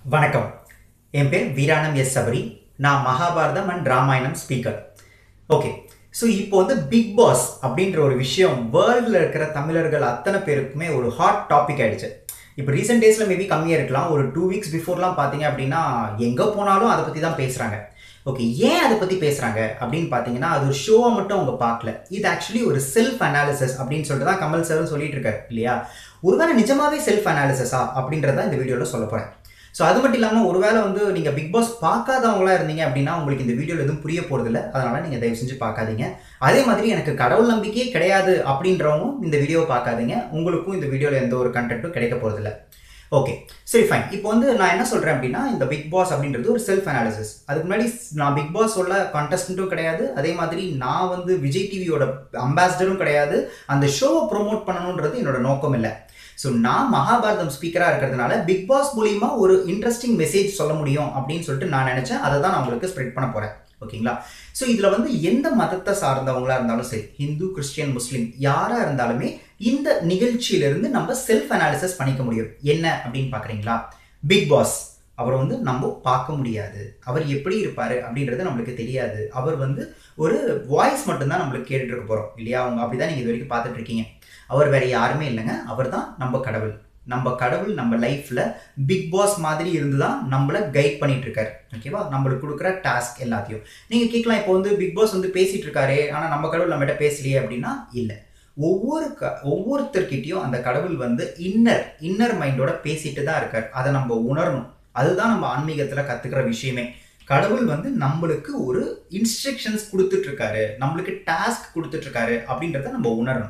வணக்கம் என் பேர் வீராணம் எஸ் சபரி நான் Mahabharatam and Ramayanam speaker okay so இப்போ வந்து பிக் பாஸ் அப்படின்ற ஒரு விஷயம் வேர்ல்டில் இருக்கிற தமிழர்கள் அத்தனை பேருக்குமே ஒரு ஹாட் டாபிக் ஆயிடுச்சு இப்போ ரீசெண்ட் டேஸில் மேபி கம்மியாக இருக்கலாம் ஒரு டூ வீக்ஸ் பிஃபோர்லாம் பார்த்தீங்க அப்படின்னா எங்கே போனாலும் அதை பற்றி தான் பேசுகிறாங்க ஓகே ஏன் அதை பற்றி பேசுகிறாங்க அப்படின்னு பார்த்தீங்கன்னா அது ஒரு ஷோவை மட்டும் அவங்க பார்க்கல இது ஆக்சுவலி ஒரு செல்ஃப் அனாலிசிஸ் அப்படின்னு சொல்லிட்டு தான் கமல் சாரும் சொல்லிட்டு இருக்காரு இல்லையா ஒருவேளை நிஜமாவே செல்ஃப் அனாலிசிஸா அப்படின்றத இந்த வீடியோவில் சொல்ல போகிறேன் ஸோ அது மட்டும் இல்லாமல் ஒருவேளை வந்து நீங்கள் பிக் பாஸ் பார்க்காதவங்களா இருந்தீங்க அப்படின்னா உங்களுக்கு இந்த வீடியோவில் எதுவும் புரிய போகிறதில்ல அதனால் நீங்கள் தயவு செஞ்சு பார்க்காதீங்க அதே மாதிரி எனக்கு கடவுள் நம்பிக்கையே கிடையாது அப்படின்றவங்க இந்த வீடியோவை பார்க்காதீங்க உங்களுக்கும் இந்த வீடியோவில் எந்த ஒரு கண்டென்ட்டும் கிடைக்க போகிறதில்ல ஓகே சரி ஃபைன் இப்போ வந்து நான் என்ன சொல்கிறேன் அப்படின்னா இந்த பிக் பாஸ் அப்படின்றது ஒரு செல்ஃப் அனாலிசிஸ் அதுக்கு முன்னாடி நான் பிக் பாஸ் உள்ள கான்டெஸ்டண்ட்டும் கிடையாது அதே மாதிரி நான் வந்து விஜய் டிவியோட அம்பாசிடரும் கிடையாது அந்த ஷோவை ப்ரொமோட் பண்ணணுன்றது என்னோட நோக்கம் இல்லை ஸோ நான் மகாபாரதம் ஸ்பீக்கராக இருக்கிறதுனால பிக் பாஸ் மூலியமா ஒரு இன்ட்ரெஸ்டிங் மெசேஜ் சொல்ல முடியும் அப்படின்னு சொல்லிட்டு நான் நினச்சேன் அதை தான் நான் உங்களுக்கு ஸ்ப்ரெட் பண்ண போகிறேன் ஓகேங்களா ஸோ இதில் வந்து எந்த மதத்தை சார்ந்தவங்களா இருந்தாலும் சரி ஹிந்து கிறிஸ்டியன் முஸ்லீம் யாராக இருந்தாலுமே இந்த நிகழ்ச்சியிலிருந்து நம்ம செல்ஃப் அனாலிசிஸ் பண்ணிக்க முடியும் என்ன அப்படின்னு பார்க்குறீங்களா பிக் பாஸ் அவரை வந்து நம்ம பார்க்க முடியாது அவர் எப்படி இருப்பார் அப்படின்றது நம்மளுக்கு தெரியாது அவர் வந்து ஒரு வாய்ஸ் மட்டும்தான் நம்மளுக்கு கேட்டுட்டு இருக்க போகிறோம் இல்லையா அவங்க அப்படி தான் நீங்கள் இது வரைக்கும் பார்த்துட்டு இருக்கீங்க அவர் வேற யாருமே இல்லைங்க அவர் தான் நம்ம கடவுள் நம்ம கடவுள் நம்ம லைஃப்ல பிக் பாஸ் மாதிரி இருந்து தான் நம்மளை கைட் பண்ணிட்டு இருக்காரு ஓகேவா நம்மளுக்கு கொடுக்குற டாஸ்க் எல்லாத்தையும் நீங்க கேட்கலாம் இப்போ வந்து பிக் பாஸ் வந்து பேசிட்டு இருக்காரு ஆனா நம்ம கடவுள் நம்மகிட்ட பேசலையே அப்படின்னா இல்லை ஒவ்வொரு க ஒவ்வொருத்தர்கிட்டயும் அந்த கடவுள் வந்து இன்னர் இன்னர் மைண்டோட பேசிட்டு தான் இருக்கார் அதை நம்ம உணரணும் அதுதான் நம்ம ஆன்மீகத்துல கத்துக்கிற விஷயமே கடவுள் வந்து நம்மளுக்கு ஒரு இன்ஸ்ட்ரக்ஷன்ஸ் கொடுத்துட்டு இருக்காரு நம்மளுக்கு டாஸ்க் கொடுத்துட்டு இருக்காரு அப்படின்றத நம்ம உணரணும்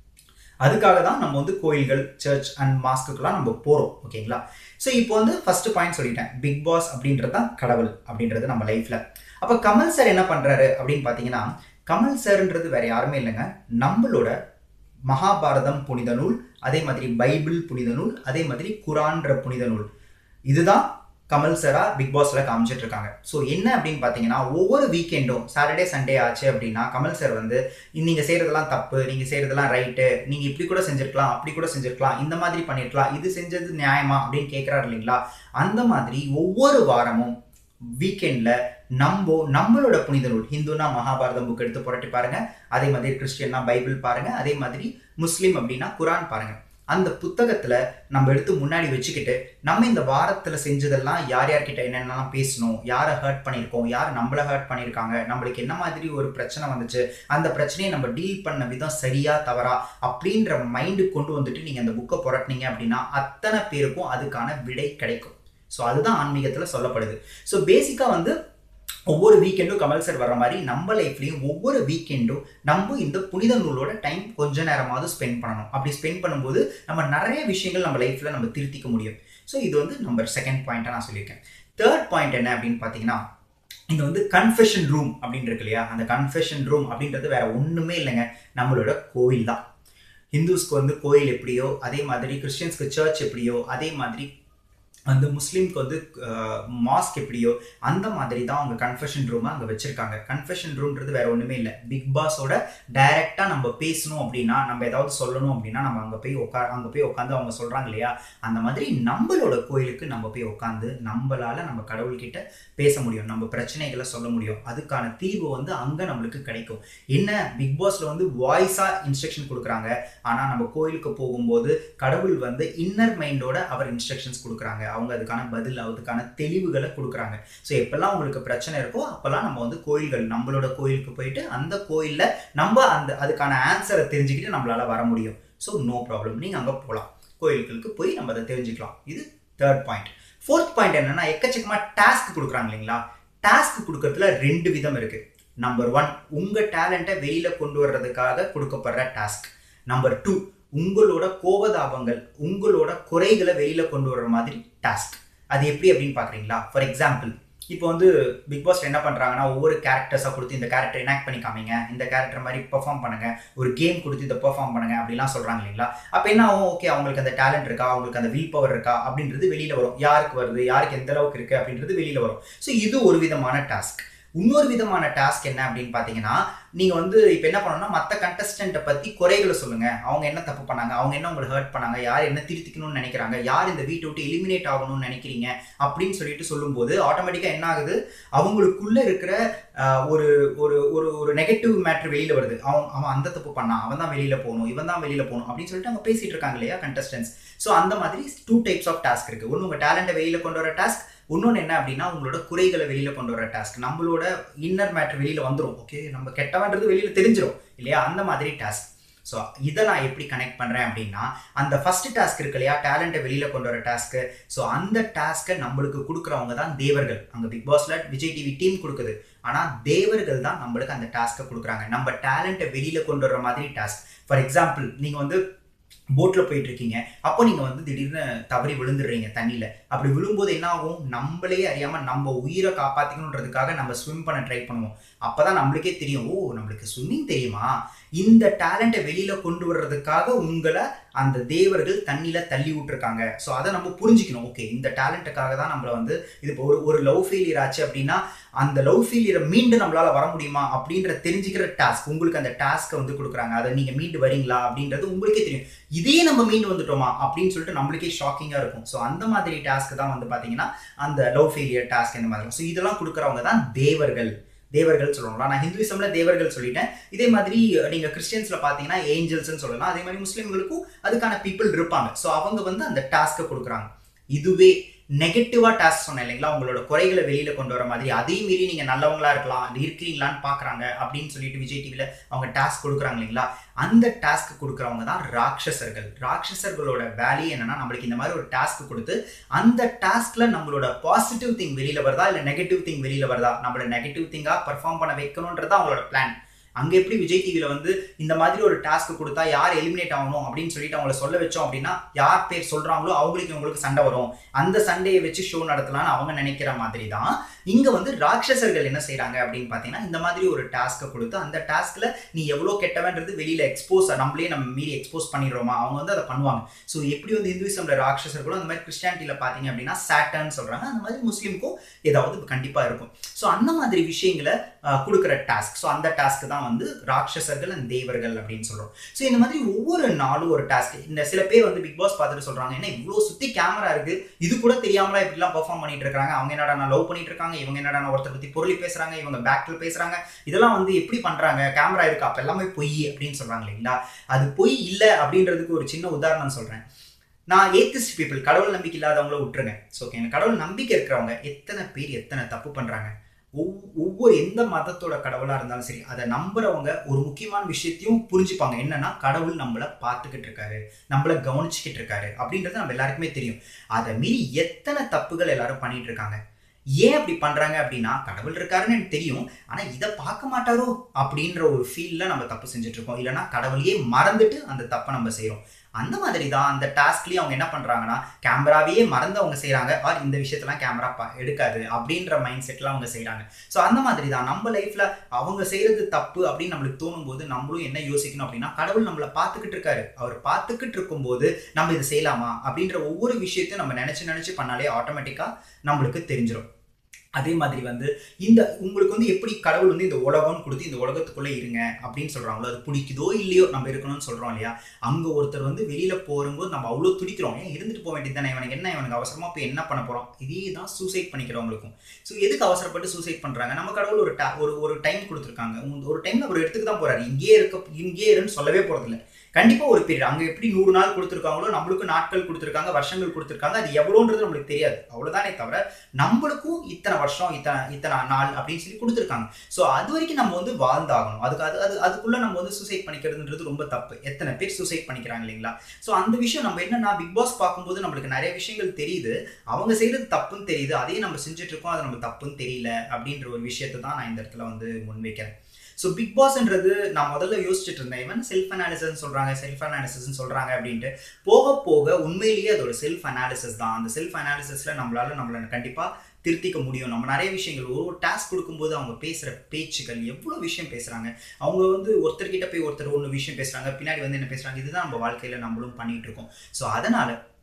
அதுக்காக தான் நம்ம வந்து கோயில்கள் சர்ச் அண்ட் மாஸ்க்குலாம் நம்ம போகிறோம் ஓகேங்களா ஸோ இப்போ வந்து ஃபர்ஸ்ட் பாயிண்ட் சொல்லிட்டேன் பிக் பாஸ் அப்படின்றது தான் கடவுள் அப்படின்றது நம்ம லைஃப்பில் அப்போ கமல் சார் என்ன பண்ணுறாரு அப்படின்னு பார்த்தீங்கன்னா கமல் சார்ன்றது வேற யாருமே இல்லைங்க நம்மளோட மகாபாரதம் புனித நூல் அதே மாதிரி பைபிள் புனித நூல் அதே மாதிரி குரான்ற புனித நூல் இதுதான் கமல் சாரா பிக் பாஸ்ல காமிச்சிட்டு இருக்காங்க ஸோ என்ன அப்படின்னு பார்த்தீங்கன்னா ஒவ்வொரு வீக்கெண்டும் சாட்டர்டே சண்டே ஆச்சு அப்படின்னா கமல் சார் வந்து நீங்க செய்யறதெல்லாம் தப்பு நீங்க செய்யறதெல்லாம் ரைட்டு நீங்க இப்படி கூட செஞ்சிருக்கலாம் அப்படி கூட செஞ்சிருக்கலாம் இந்த மாதிரி பண்ணிருக்கலாம் இது செஞ்சது நியாயமா அப்படின்னு கேட்கிறாரு இல்லைங்களா அந்த மாதிரி ஒவ்வொரு வாரமும் வீக்கெண்ட்ல நம்ம நம்மளோட புனித நூல் ஹிந்துனா மகாபாரதம் புக் எடுத்து புரட்டி பாருங்க அதே மாதிரி கிறிஸ்டியன்னா பைபிள் பாருங்க அதே மாதிரி முஸ்லீம் அப்படின்னா குரான் பாருங்க அந்த புத்தகத்துல நம்ம எடுத்து முன்னாடி வச்சுக்கிட்டு நம்ம இந்த வாரத்துல செஞ்சதெல்லாம் யார் யார்கிட்ட என்னென்னலாம் பேசணும் யாரை ஹர்ட் பண்ணியிருக்கோம் யார் நம்மளை ஹர்ட் பண்ணியிருக்காங்க நம்மளுக்கு என்ன மாதிரி ஒரு பிரச்சனை வந்துச்சு அந்த பிரச்சனையை நம்ம டீல் பண்ண விதம் சரியா தவறா அப்படின்ற மைண்டு கொண்டு வந்துட்டு நீங்க அந்த புக்கை புரட்டினீங்க அப்படின்னா அத்தனை பேருக்கும் அதுக்கான விடை கிடைக்கும் ஸோ அதுதான் ஆன்மீகத்தில் சொல்லப்படுது ஸோ பேசிக்காக வந்து ஒவ்வொரு வீக்கெண்டும் கமல் சார் வர மாதிரி நம்ம லைஃப்லையும் ஒவ்வொரு வீக்கெண்டும் நம்ம இந்த புனித நூலோட டைம் கொஞ்ச நேரமாவது ஸ்பெண்ட் பண்ணணும் அப்படி ஸ்பெண்ட் பண்ணும்போது நம்ம நிறைய விஷயங்கள் நம்ம லைஃப்பில் நம்ம திருத்திக்க முடியும் ஸோ இது வந்து நம்பர் செகண்ட் பாயிண்ட்டாக நான் சொல்லியிருக்கேன் தேர்ட் பாயிண்ட் என்ன அப்படின்னு பார்த்தீங்கன்னா இது வந்து கன்ஃபெஷன் ரூம் அப்படின்னு இருக்கு இல்லையா அந்த கன்ஃபெஷன் ரூம் அப்படின்றது வேற ஒன்றுமே இல்லைங்க நம்மளோட கோவில் தான் ஹிந்துஸ்க்கு வந்து கோயில் எப்படியோ அதே மாதிரி கிறிஸ்டியன்ஸ்க்கு சர்ச் எப்படியோ அதே மாதிரி வந்து முஸ்லீம்க்கு வந்து மாஸ்க் எப்படியோ அந்த மாதிரி தான் அவங்க கன்ஃபெஷன் ரூமை அங்கே வச்சிருக்காங்க கன்ஃபெஷன் ரூம்ன்றது வேற ஒன்றுமே இல்லை பிக் பாஸோட டைரெக்டாக நம்ம பேசணும் அப்படின்னா நம்ம ஏதாவது சொல்லணும் அப்படின்னா நம்ம அங்கே போய் உட்கா அங்கே போய் உட்காந்து அவங்க சொல்கிறாங்க இல்லையா அந்த மாதிரி நம்மளோட கோயிலுக்கு நம்ம போய் உட்காந்து நம்மளால நம்ம கடவுள்கிட்ட பேச முடியும் நம்ம பிரச்சனைகளை சொல்ல முடியும் அதுக்கான தீர்வு வந்து அங்கே நம்மளுக்கு கிடைக்கும் என்ன பிக் பாஸில் வந்து வாய்ஸாக இன்ஸ்ட்ரக்ஷன் கொடுக்குறாங்க ஆனால் நம்ம கோயிலுக்கு போகும்போது கடவுள் வந்து இன்னர் மைண்டோட அவர் இன்ஸ்ட்ரக்ஷன்ஸ் கொடுக்குறாங்க அவங்க அதுக்கான பதில் அதுக்கான தெளிவுகளை கொடுக்குறாங்க ஸோ எப்பெல்லாம் உங்களுக்கு பிரச்சனை இருக்கோ அப்போல்லாம் நம்ம வந்து கோயில்கள் நம்மளோட கோயிலுக்கு போயிட்டு அந்த கோயிலில் நம்ம அந்த அதுக்கான ஆன்சரை தெரிஞ்சுக்கிட்டு நம்மளால வர முடியும் ஸோ நோ ப்ராப்ளம் நீங்கள் அங்கே போகலாம் கோயில்களுக்கு போய் நம்ம அதை தெரிஞ்சுக்கலாம் இது தேர்ட் பாயிண்ட் ஃபோர்த் பாயிண்ட் என்னன்னா எக்கச்சக்கமாக டாஸ்க் கொடுக்குறாங்க இல்லைங்களா டாஸ்க் கொடுக்கறதுல ரெண்டு விதம் இருக்கு நம்பர் ஒன் உங்க டேலண்ட்டை வெளியில கொண்டு வர்றதுக்காக கொடுக்கப்படுற டாஸ்க் நம்பர் டூ உங்களோட கோபதாபங்கள் உங்களோட குறைகளை வெளியில கொண்டு வர்ற மாதிரி டாஸ்க் அது எப்படி அப்படின்னு பாக்குறீங்களா ஃபார் எக்ஸாம்பிள் இப்போ வந்து பிக் பாஸ் என்ன பண்றாங்கன்னா ஒவ்வொரு கேரக்டர்ஸாக கொடுத்து இந்த கேரக்டர் எனாக்ட் பண்ணி காமிங்க இந்த கேரக்டர் மாதிரி பெர்ஃபார்ம் பண்ணுங்க ஒரு கேம் கொடுத்து இதை பெர்ஃபார்ம் பண்ணுங்க அப்படிலாம் சொல்றாங்க இல்லைங்களா அப்போ என்ன ஆகும் ஓகே அவங்களுக்கு அந்த டேலண்ட் இருக்கா அவங்களுக்கு அந்த வில் பவர் இருக்கா அப்படின்றது வெளியில வரும் யாருக்கு வருது யாருக்கு எந்த அளவுக்கு இருக்கு அப்படின்றது வெளியில வரும் ஸோ இது ஒரு விதமான டாஸ்க் இன்னொரு விதமான டாஸ்க் என்ன அப்படின்னு பார்த்தீங்கன்னா நீங்கள் வந்து இப்போ என்ன பண்ணணும்னா மற்ற கண்டஸ்டண்ட்டை பற்றி குறைகளை சொல்லுங்கள் அவங்க என்ன தப்பு பண்ணாங்க அவங்க என்ன உங்களை ஹர்ட் பண்ணாங்க யார் என்ன திருத்திக்கணும்னு நினைக்கிறாங்க யார் இந்த வீட்டை விட்டு எலிமினேட் ஆகணும்னு நினைக்கிறீங்க அப்படின்னு சொல்லிட்டு சொல்லும்போது ஆட்டோமேட்டிக்காக என்ன ஆகுது அவங்களுக்குள்ள இருக்கிற ஆஹ், ஒரு ஒரு ஒரு ஒரு நெகட்டிவ் மேட்ரு வெளியில வருது அவன் அவன் அந்த தப்பு பண்ணான் அவன் தான் வெளியில போகணும் இவன் தான் வெளியில போகணும் அப்படின்னு சொல்லிட்டு அவங்க பேசிட்டு இருக்காங்க இல்லையா கண்டஸ்டன்ஸ் ஸோ அந்த மாதிரி டூ டைப்ஸ் ஆஃப் டாஸ்க் இருக்கு ஒன்று உங்கள் டேலண்ட்டை வெளியில கொண்டு வர டாஸ்க் இன்னொன்று என்ன அப்படின்னா உங்களோட குறைகளை வெளியில கொண்டு வர டாஸ்க் நம்மளோட இன்னர் மேட்ரு வெளியில வந்துடும் ஓகே நம்ம கெட்டவன்றது வெளியில தெரிஞ்சிடும் இல்லையா அந்த மாதிரி டாஸ்க் ஸோ இதை நான் எப்படி கனெக்ட் பண்ணுறேன் அப்படின்னா அந்த ஃபர்ஸ்ட் டாஸ்க் இருக்கு இல்லையா டேலண்ட்டை வெளியில் கொண்டு வர டாஸ்க்கு ஸோ அந்த டாஸ்க்கை நம்மளுக்கு கொடுக்குறவங்க தான் தேவர்கள் அங்கே பிக் பாஸ்ல விஜய் டிவி டீம் கொடுக்குது ஆனால் தேவர்கள் தான் நம்மளுக்கு அந்த டாஸ்க்கை கொடுக்குறாங்க நம்ம டேலண்ட்டை வெளியில் கொண்டு வர மாதிரி டாஸ்க் ஃபார் எக்ஸாம்பிள் நீங்கள் வந்து போட்டில் போயிட்டு இருக்கீங்க அப்போ நீங்கள் வந்து திடீர்னு தவறி விழுந்துடுறீங்க தண்ணியில் அப்படி விழும்போது என்ன ஆகும் நம்மளே அறியாமல் நம்ம உயிரை காப்பாற்றிக்கணுன்றதுக்காக நம்ம ஸ்விம் பண்ண ட்ரை பண்ணுவோம் அப்போ தான் நம்மளுக்கே தெரியும் ஓ நம்மளுக்கு ஸ்விம்மிங் தெரியுமா இந்த டேலண்ட்டை வெளியில் கொண்டு வர்றதுக்காக உங்களை அந்த தேவர்கள் தண்ணியில் தள்ளி விட்டுருக்காங்க ஸோ அதை நம்ம புரிஞ்சுக்கணும் ஓகே இந்த டேலண்ட்டுக்காக தான் நம்மளை வந்து இது இப்போ ஒரு ஒரு லவ் ஃபெயிலியர் ஆச்சு அப்படின்னா அந்த லவ் ஃபெயிலியரை மீண்டும் நம்மளால வர முடியுமா அப்படின்ற தெரிஞ்சுக்கிற டாஸ்க் உங்களுக்கு அந்த டாஸ்க்கை வந்து கொடுக்குறாங்க அதை நீங்க மீண்டு வரீங்களா அப்படின்றது உங்களுக்கே தெரியும் இதே நம்ம மீண்டு வந்துட்டோமா அப்படின்னு சொல்லிட்டு நம்மளுக்கே ஷாக்கிங்காக இருக்கும் ஸோ அந்த மாதிரி டாஸ்க் தான் வந்து பார்த்தீங்கன்னா அந்த லவ் ஃபெயிலியர் டாஸ்க் இந்த மாதிரி ஸோ இதெல்லாம் கொடுக்குறவங்க தான் தேவர்கள் தேவர்கள் சொல்லலாம் நான் ஹிந்துவிசம்ல தேவர்கள் சொல்லிட்டேன் இதே மாதிரி நீங்க கிறிஸ்டியன்ஸ்ல பாத்தீங்கன்னா ஏஞ்சல்ஸ்னு சொல்லலாம் அதே மாதிரி முஸ்லீம்களுக்கும் அதுக்கான பீப்புள் இருப்பாங்க ஸோ அவங்க வந்து அந்த டாஸ்க்கை கொடுக்குறாங்க இதுவே நெகட்டிவா டாஸ்க் சொன்னேன் இல்லைங்களா உங்களோட குறைகளை வெளியில கொண்டு வர மாதிரி அதே மீறி நீங்க நல்லவங்களா இருக்கலாம் இருக்கிறீங்களான்னு பாக்குறாங்க அப்படின்னு சொல்லிட்டு விஜய் டிவில அவங்க டாஸ்க் கொடுக்குறாங்க இல்லைங்களா அந்த டாஸ்க் கொடுக்குறவங்க தான் ராட்சசர்கள் ராட்சசர்களோட வேலையே என்னன்னா நம்மளுக்கு இந்த மாதிரி ஒரு டாஸ்க் கொடுத்து அந்த டாஸ்க்ல நம்மளோட பாசிட்டிவ் திங் வெளியில வருதா இல்ல நெகட்டிவ் திங் வெளியில வருதா நம்மள நெகட்டிவ் திங்கா பெர்ஃபார்ம் பண்ண வைக்கணுன்றது அவங்களோட பிளான் அங்க எப்படி விஜய் டிவில வந்து இந்த மாதிரி ஒரு டாஸ்க் கொடுத்தா யார் எலிமினேட் ஆகணும் அப்படின்னு சொல்லிட்டு அவங்கள சொல்ல வச்சோம் அப்படின்னா யார் பேர் சொல்றாங்களோ அவங்களுக்கு இவங்களுக்கு சண்டை வரும் அந்த சண்டையை வச்சு ஷோ நடத்தலாம்னு அவங்க நினைக்கிற மாதிரி தான் இங்க வந்து ராட்சசர்கள் என்ன செய்றாங்க அப்படின்னு பாத்தீங்கன்னா இந்த மாதிரி ஒரு டாஸ்க்கை கொடுத்து அந்த டாஸ்க்ல நீ எவ்வளவு கெட்டவன்றது வெளியில எக்ஸ்போஸ் நம்மளே நம்ம மீறி எக்ஸ்போஸ் பண்ணிடுறோமா அவங்க வந்து அதை பண்ணுவாங்க ஸோ எப்படி வந்து இந்துவிசம்ல ராட்சசர்களும் அந்த மாதிரி கிறிஸ்டியானிட்டியில பாத்தீங்க அப்படின்னா சாட்டர்ன்னு சொல்றாங்க அந்த மாதிரி முஸ்லீமுக்கும் ஏதாவது கண்டிப்பா இருக்கும் ஸோ அந்த மாதிரி விஷயங்களை அஹ், கொடுக்குற டாஸ்க் ஸோ அந்த டாஸ்க் தான் வந்து ராட்சசர்கள் அண்ட் தேவர்கள் அப்படின்னு சொல்றோம் ஸோ இந்த மாதிரி ஒவ்வொரு நாளும் ஒரு டாஸ்க் இந்த சில பேர் வந்து பிக் பாஸ் பார்த்துட்டு சொல்றாங்க என்ன இவ்வளோ சுத்தி கேமரா இருக்கு இது கூட தெரியாமலா இப்படிலாம் பெர்ஃபார்ம் பண்ணிட்டு இருக்காங்க அவங்க என்னடா நான் லவ் பண்ணிட்டு இருக்காங்க இவங்க என்னடா நான் ஒருத்தர் பத்தி பொருளி பேசுறாங்க இவங்க பேக்ல பேசுறாங்க இதெல்லாம் வந்து எப்படி பண்றாங்க கேமரா இருக்கு அப்ப எல்லாமே பொய் அப்படின்னு சொல்றாங்க இல்லைங்களா அது பொய் இல்லை அப்படின்றதுக்கு ஒரு சின்ன உதாரணம் சொல்றேன் நான் ஏத்திஸ்ட் பீப்புள் கடவுள் நம்பிக்கை இல்லாதவங்கள விட்டுருங்க ஸோ ஓகே கடவுள் நம்பிக்கை இருக்கிறவங்க எத்தனை பேர் எத்தனை தப்பு பண்றாங்க ஒவ்- ஒவ்வொரு எந்த மதத்தோட கடவுளா இருந்தாலும் சரி அதை நம்புறவங்க ஒரு முக்கியமான விஷயத்தையும் புரிஞ்சுப்பாங்க என்னன்னா கடவுள் நம்மள பார்த்துக்கிட்டு இருக்காரு நம்மள கவனிச்சுக்கிட்டு இருக்காரு அப்படின்றது நம்ம எல்லாருக்குமே தெரியும் அதை மீறி எத்தனை தப்புகள் எல்லாரும் பண்ணிட்டு இருக்காங்க ஏன் அப்படி பண்றாங்க அப்படின்னா கடவுள் இருக்காருன்னு எனக்கு தெரியும் ஆனா இதை பார்க்க மாட்டாரோ அப்படின்ற ஒரு ஃபீல்ல நம்ம தப்பு செஞ்சுட்டு இருக்கோம் இல்லைன்னா கடவுளையே மறந்துட்டு அந்த தப்பை நம்ம செய்றோம் அந்த மாதிரி தான் அந்த டாஸ்க்லயே அவங்க என்ன பண்றாங்கன்னா கேமராவையே மறந்து அவங்க செய்றாங்க ஆர் இந்த விஷயத்தெல்லாம் கேமரா எடுக்காது அப்படின்ற மைண்ட் செட்ல அவங்க செய்றாங்க ஸோ அந்த மாதிரி தான் நம்ம லைஃப்ல அவங்க செய்யறது தப்பு அப்படின்னு நம்மளுக்கு தோணும் போது நம்மளும் என்ன யோசிக்கணும் அப்படின்னா கடவுள் நம்மளை பார்த்துக்கிட்டு இருக்காரு அவர் பார்த்துக்கிட்டு இருக்கும்போது நம்ம இது செய்யலாமா அப்படின்ற ஒவ்வொரு விஷயத்தையும் நம்ம நினைச்சு நினைச்சு பண்ணாலே ஆட்டோமேட்டிக்கா நம்மளுக்கு தெரிஞ்சிடும் அதே மாதிரி வந்து இந்த உங்களுக்கு வந்து எப்படி கடவுள் வந்து இந்த உலகம்னு கொடுத்து இந்த உலகத்துக்குள்ள இருங்க அப்படின்னு சொல்றாங்களோ அது பிடிக்குதோ இல்லையோ நம்ம இருக்கணும்னு சொல்றோம் இல்லையா அங்க ஒருத்தர் வந்து வெளியில போகும்போது நம்ம அவ்வளோ துடிக்கிறோம் ஏன் இருந்துட்டு போக வேண்டியது தானே இவனுக்கு என்ன இவனுக்கு அவசரமா போய் என்ன பண்ண போறோம் இதே தான் சூசைட் பண்ணிக்கிறவங்களுக்கும் ஸோ எதுக்கு அவசரப்பட்டு சூசைட் பண்றாங்க நம்ம கடவுள் ஒரு ta- ஒரு ஒரு டைம் கொடுத்துருக்காங்க உங்க- ஒரு டைம்ல ஒரு இடத்துக்கு தான் போறாரு இங்கேயே இருக்க இங்கேயே இருன்னு சொல்லவே போறதில்ல கண்டிப்பா ஒரு பீரியட் அங்க எப்படி நூறு நாள் கொடுத்துருக்காங்களோ நம்மளுக்கு நாட்கள் கொடுத்துருக்காங்க வருஷங்கள் கொடுத்துருக்காங்க அது எவ்வளோன்றது நம்மளுக்கு தெரியாது அவ்வளவுதானே தவிர நம்மளுக்கும் இத்தனை வருஷம் இத்தனை இத்தனை நாள் அப்படின்னு சொல்லி கொடுத்துருக்காங்க ஸோ அது வரைக்கும் நம்ம வந்து வாழ்ந்தாகணும் அதுக்கு அது அது அதுக்குள்ள நம்ம வந்து சூசைட் பண்ணிக்கிறதுன்றது ரொம்ப தப்பு எத்தனை பேர் சூசைட் பண்ணிக்கிறாங்க இல்லைங்களா ஸோ அந்த விஷயம் நம்ம என்னன்னா பிக் பாஸ் பார்க்கும்போது நம்மளுக்கு நிறைய விஷயங்கள் தெரியுது அவங்க செய்யறது தப்புன்னு தெரியுது அதையும் நம்ம செஞ்சுட்டு இருக்கோம் அது நம்ம தப்புன்னு தெரியல அப்படின்ற ஒரு விஷயத்தை தான் நான் இந்த இடத்துல வந்து முன்வைக்கிறேன் ஸோ பிக் பாஸ்ன்றது நான் முதல்ல யோசிச்சுட்டு இருந்தேன் இவன் செல்ஃப் அனாலிசிஸ் சொல்றாங்க செல்ஃப் அனாலிசிஸ் சொல்றாங்க அப்படின்ட்டு போக போக உண்மையிலேயே அது ஒரு செல்ஃப் அனாலிசிஸ் தான் அந்த செல்ஃப் அனாலிசிஸ்ல நம்மளால நம்மள கண்டிப்பா திருத்திக்க முடியும் நம்ம நிறைய விஷயங்கள் ஒரு ஒரு டாஸ்க் கொடுக்கும்போது அவங்க பேசுற பேச்சுகள் எவ்வளவு விஷயம் பேசுறாங்க அவங்க வந்து ஒருத்தர்கிட்ட போய் ஒருத்தர் ஒன்று விஷயம் பேசுறாங்க பின்னாடி வந்து என்ன பேசுறாங்க இதுதான் நம்ம வாழ்க்கையில நம்மளும் பண்ணிட்டு இருக்கோம் ஸோ அதனால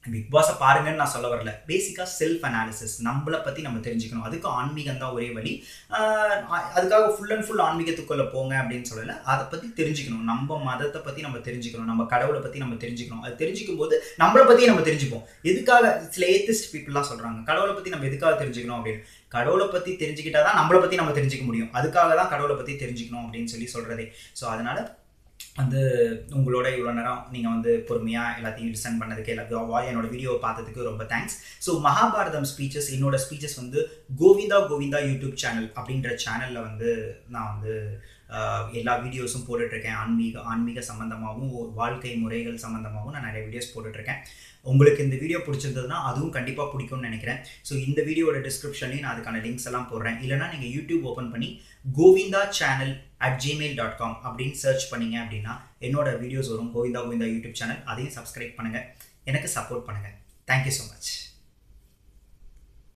பிக் பாஸை பாருங்கன்னு நான் சொல்ல வரல பேசிக்காக செல்ஃப் அனாலிசிஸ் நம்மளை பற்றி நம்ம தெரிஞ்சுக்கணும் அதுக்கு ஆன்மீகம் தான் ஒரே வழி ஆஹ் அதுக்காக ஃபுல் அண்ட் ஃபுல் ஆன்மீகத்துக்குள்ளே போங்க அப்படின்னு சொல்லலை அதை பற்றி தெரிஞ்சுக்கணும் நம்ம மதத்தை பற்றி நம்ம தெரிஞ்சுக்கணும் நம்ம கடவுளை பற்றி நம்ம தெரிஞ்சுக்கணும் அது தெரிஞ்சுக்கும் போது நம்மளை பற்றி நம்ம தெரிஞ்சுப்போம் எதுக்காக சில ஏத்திஸ்ட் பீப்புளெலாம் சொல்கிறாங்க கடவுளை பற்றி நம்ம எதுக்காக தெரிஞ்சுக்கணும் அப்படின்னு கடவுளை பற்றி தெரிஞ்சுக்கிட்டா தான் நம்மளை பற்றி நம்ம தெரிஞ்சுக்க முடியும் அதுக்காக தான் கடவுளை பற்றி தெரிஞ்சுக்கணும் அப்படின்னு சொல்லி சொல்கிறதே ஸோ அதனால் வந்து உங்களோட இவ்வளோ நேரம் நீங்கள் வந்து பொறுமையாக எல்லாத்தையும் லிசன் பண்ணதுக்கு எல்லாத்தையும் என்னோட வீடியோவை பார்த்ததுக்கு ரொம்ப தேங்க்ஸ் ஸோ மகாபாரதம் ஸ்பீச்சஸ் என்னோட ஸ்பீச்சஸ் வந்து கோவிந்தா கோவிந்தா யூடியூப் சேனல் அப்படின்ற சேனலில் வந்து நான் வந்து ஆஹ், எல்லா வீடியோஸும் போட்டுட்ருக்கேன் ஆன்மீக ஆன்மீக சம்மந்தமாகவும் வாழ்க்கை முறைகள் சம்மந்தமாகவும் நான் நிறைய வீடியோஸ் போட்டுட்ருக்கேன் உங்களுக்கு இந்த வீடியோ பிடிச்சிருந்ததுன்னா அதுவும் கண்டிப்பாக பிடிக்கும்னு நினைக்கிறேன் ஸோ இந்த வீடியோட டிஸ்கிரிப்ஷன்லையும் நான் அதுக்கான லிங்க்ஸ் எல்லாம் போடுறேன் இல்லைனா நீங்கள் யூடியூப் ஓப்பன் பண்ணி Govinda channel at Gmail dot com அப்படின்னு சர்ச் பண்ணீங்க அப்படின்னா என்னோட வீடியோஸ் வரும் கோவிந்தா கோவிந்தா யூடியூப் சேனல் அதையும் சப்ஸ்கிரைப் பண்ணுங்கள் எனக்கு சப்போர்ட் பண்ணுங்கள் தேங்க்யூ ஸோ மச்